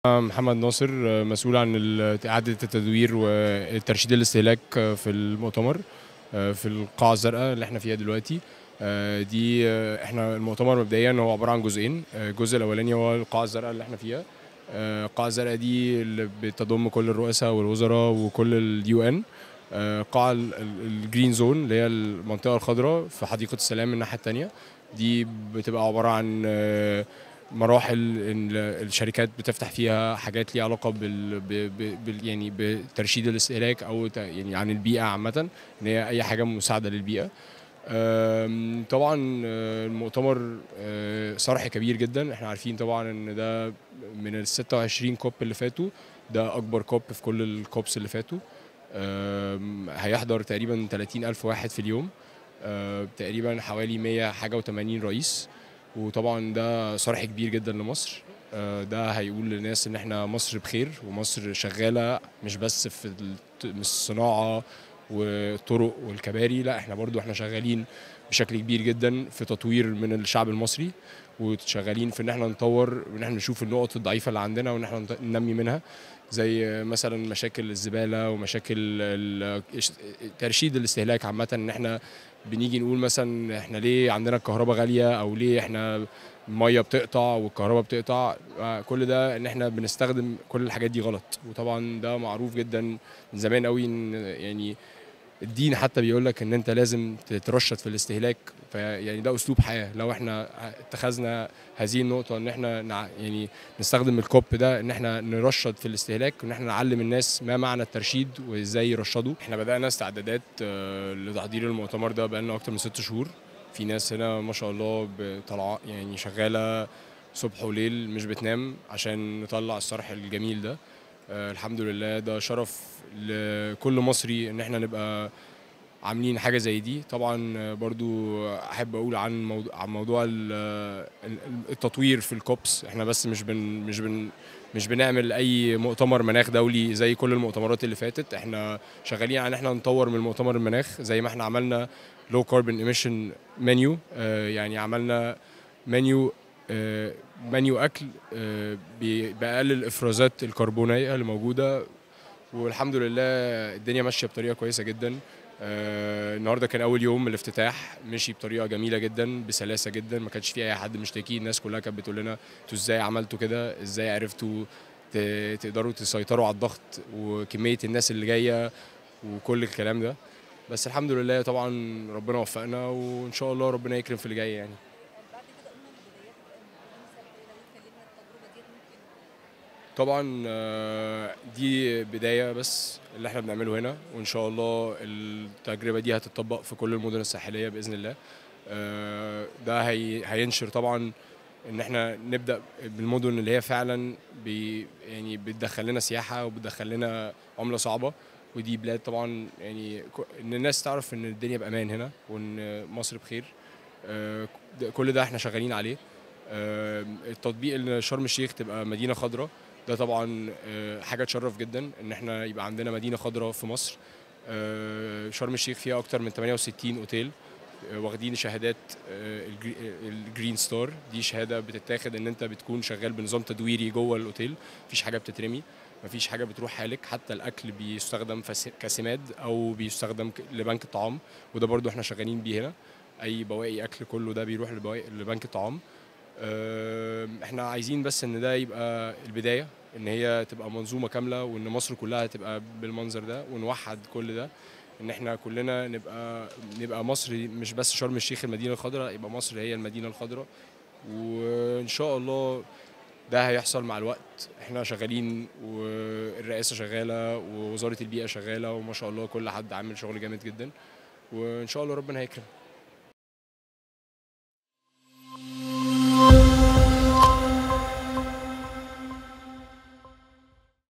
محمد ناصر مسؤول عن ال- إعادة التدوير والترشيد الاستهلاك في المؤتمر في القاعة الزرقاء اللي احنا فيها دلوقتي دي احنا المؤتمر مبدئيا هو عبارة عن جزئين الجزء الأولاني هو القاعة الزرقاء اللي احنا فيها القاعة الزرقاء دي اللي بتضم كل الرؤساء والوزراء وكل اليو ان قاعة ال- ال- الجرين زون اللي هي المنطقة الخضراء في حديقة السلام الناحية التانية دي بتبقى عبارة عن آه، مراحل إن الشركات بتفتح فيها حاجات ليها علاقة بال, ب- ب- بال يعني بترشيد الاستهلاك أو ت- يعني عن البيئة عامة إن هي أي حاجة مساعدة للبيئة آم، طبعا آه، المؤتمر آه، صرح كبير جدا احنا عارفين طبعا ان ده من ال 26 كوب اللي فاتوا ده اكبر كوب في كل الكوبس اللي فاتوا آم، هيحضر تقريبا 30 الف واحد في اليوم آه، تقريبا حوالي 100 حاجه و80 رئيس وطبعا ده صرح كبير جدا لمصر آه، ده هيقول للناس ان احنا مصر بخير ومصر شغاله مش بس في الت- الصناعه والطرق والكباري لا احنا برضو احنا شغالين بشكل كبير جدا في تطوير من الشعب المصري وشغالين في ان احنا نطور وان احنا نشوف النقط الضعيفه اللي عندنا وان احنا نط- ننمي منها زي مثلا مشاكل الزباله ومشاكل ال- ترشيد الاستهلاك عامه ان احنا بنيجي نقول مثلا احنا ليه عندنا الكهرباء غاليه او ليه احنا الميه بتقطع والكهرباء بتقطع آه، كل ده ان احنا بنستخدم كل الحاجات دي غلط وطبعا ده معروف جدا من زمان قوي ان يعني الدين حتى بيقول لك ان انت لازم تترشد في الاستهلاك فيعني ده اسلوب حياه لو احنا اتخذنا هذه النقطه ان احنا نع يعني نستخدم الكوب ده ان احنا نرشد في الاستهلاك وان احنا نعلم الناس ما معنى الترشيد وازاي يرشدوا احنا بدانا استعدادات آه، لتحضير المؤتمر ده بقالنا اكتر من ست شهور في ناس هنا ما شاء الله طالعه يعني شغاله صبح وليل مش بتنام عشان نطلع الصرح الجميل ده آه، الحمد لله ده شرف لكل مصري ان احنا نبقى عاملين حاجه زي دي طبعا آه، برضو احب اقول عن موضوع عن موضوع ال- ال- التطوير في الكوبس احنا بس مش بن مش بن مش بنعمل اي مؤتمر مناخ دولي زي كل المؤتمرات اللي فاتت احنا شغالين على ان احنا نطور من مؤتمر المناخ زي ما احنا عملنا لو كاربون ايميشن منيو يعني عملنا منيو آه، منيو اكل آه، بي- بيقلل الافرازات الكربونيه اللي موجوده والحمد لله الدنيا ماشيه بطريقه كويسه جدا آه، النهارده كان اول يوم الافتتاح مشي بطريقه جميله جدا بسلاسه جدا ما كانش في اي حد مشتكي الناس كلها كانت بتقول لنا انتوا ازاي عملتوا كده ازاي عرفتوا ت- تقدروا تسيطروا على الضغط وكميه الناس اللي جايه وكل الكلام ده بس الحمد لله طبعا ربنا وفقنا وان شاء الله ربنا يكرم في اللي جاي يعني بعد كده قلنا البدايات بقى الموضوع مثال لو اتكلمنا التجربه ديت ممكن طبعا آه، دي بداية بس اللي احنا بنعمله هنا وان شاء الله التجربة دي هتطبق في كل المدن الساحلية بإذن الله آه، ده هي هينشر طبعا ان احنا نبدأ بالمدن اللي هي فعلا بي يعني بتدخل لنا سياحة وبتدخل لنا عملة صعبة ودي بلاد طبعا يعني ك- ان الناس تعرف ان الدنيا بأمان هنا وان مصر بخير آه، ده- كل ده احنا شغالين عليه آه، التطبيق ان شرم الشيخ تبقى مدينة خضراء ده طبعا آه، حاجه تشرف جدا ان احنا يبقى عندنا مدينه خضراء في مصر آه، شرم الشيخ فيها اكتر من 68 اوتيل آه، واخدين شهادات آه، الجري- آه، الجرين ستار دي شهاده بتتاخد ان انت بتكون شغال بنظام تدويري جوه الاوتيل مفيش حاجه بتترمي مفيش حاجه بتروح حالك حتى الاكل بيستخدم فس- كسماد او بيستخدم ك- لبنك الطعام وده برضو احنا شغالين بيه هنا اي بواقي اكل كله ده بيروح لبواقي- لبنك الطعام آم، احنا عايزين بس ان ده يبقى البدايه ان هي تبقى منظومه كامله وان مصر كلها تبقى بالمنظر ده ونوحد كل ده ان احنا كلنا نبقى نبقى مصر مش بس شرم الشيخ المدينه الخضراء يبقى مصر هي المدينه الخضراء وان شاء الله ده هيحصل مع الوقت احنا شغالين والرئاسه شغاله ووزاره البيئه شغاله وما شاء الله كل حد عامل شغل جامد جدا وان شاء الله ربنا هيكرم